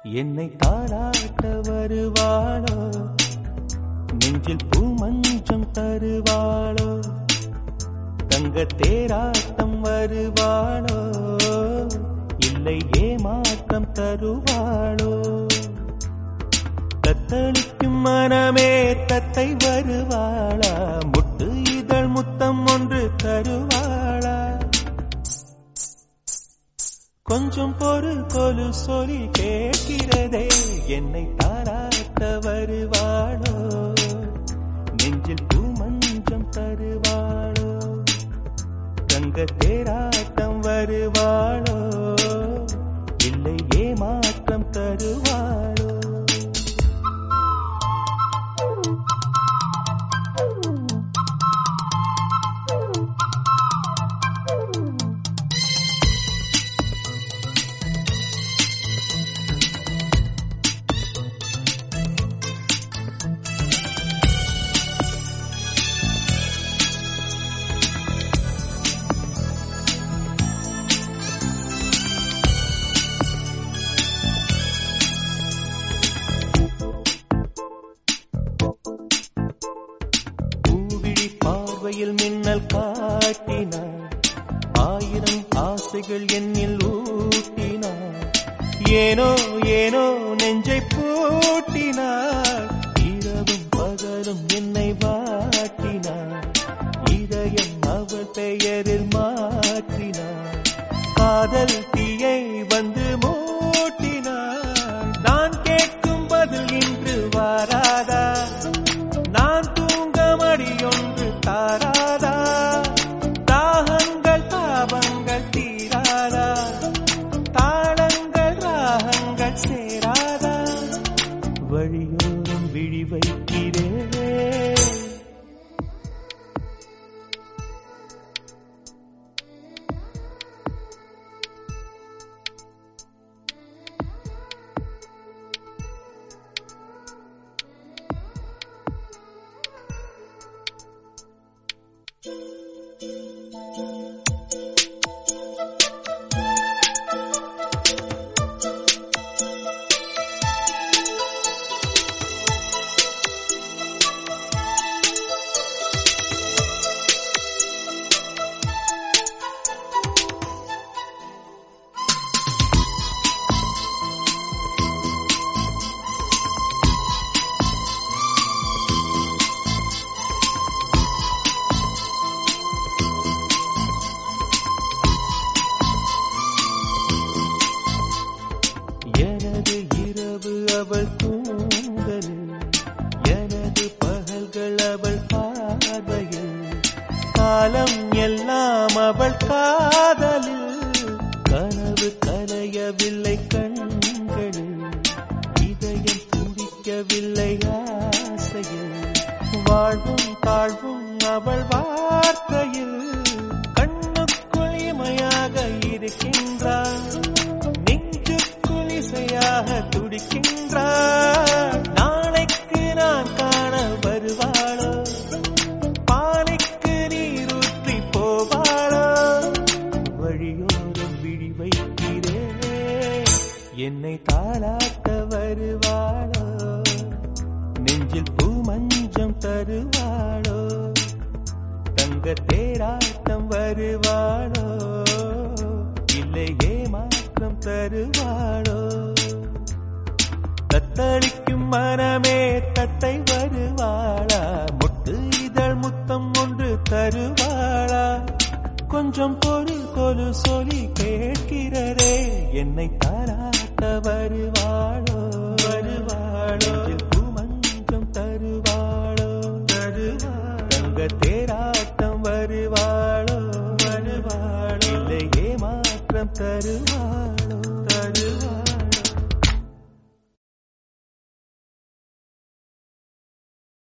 என்னை தாளாட்ட வருவாளோ நெஞ்சில் பூமஞ்சம் தருவாளோ தங்க தேராட்டம் வருவாளோ இல்லை ஏமாற்றம் தருவாளோ தத்தளிக்கும் மனமே தத்தை வருவாளா முட்டு இதழ் முத்தம் ஒன்று தருவாளா கொஞ்சம் பொறு கொலு சொல்லி கேட்கிறதே என்னை தாராட்ட வருவாளோ நெஞ்சில் பூமஞ்சம் தருவாளோ தங்க தேராட்டம் வருவாளோ இல்லை ஏமாற்றம் தருவாளோ பூவிழி பார்வையில் மின்னல் காட்டினார் ஆயிரம் ஆசைகள் என்னில் ஊட்டினார் ஏனோ ஏனோ நெஞ்சை பூட்டினார் இரவும் பகலும் என்னை வாட்டினார் இதயம் அவள் பெயரில் மாற்றினார் காதல் தீயை வந்து மூட்டினார் நான் கேட்கும் பதில் இன்று வாராதா நான் தூங்க மடியொன்று தாராதா தாகங்கள் தாபங்கள் தீராதா தாளங்கள் ராகங்கள் சேராதா வழியோரம் விழி வைக்கிறேன் எனது இரவு அவள் தூங்கல் எனது பகல்கள் அவள் பார்வையில் காலம் எல்லாம் அவள் காதலில் கனவு கலையவில்லை கண்களில் இதயம் துடிக்கவில்லை ஆசையில் வாழ்வும் தாழ்வும் அவள் வார்த்தையில் கண்ணுக்குள் இமையாக இருக்கின்றான் நெஞ்சுக்குள் இசையாக துடிக்கின்றார் நாளைக்கு நான் காண வருவாளோ பாலைக்கு நீரூற்றி போவாளோ வழியோரம் விழி வைக்கிறேன் என்னை தாளாட்ட வருவாளோ நெஞ்சில் பூமஞ்சம் தருவாளோ தங்க தேராட்டம் வருவாளோ இல்லை ஏமாற்றம் தருவாளோ தத்தளிக்கும் மனமே தத்தை வருவாளா முட்டு இதழ் முத்தம் ஒன்று தருவாளா கொஞ்சம் பொருள் கொலு சொல்லி கேட்கிறதே என்னை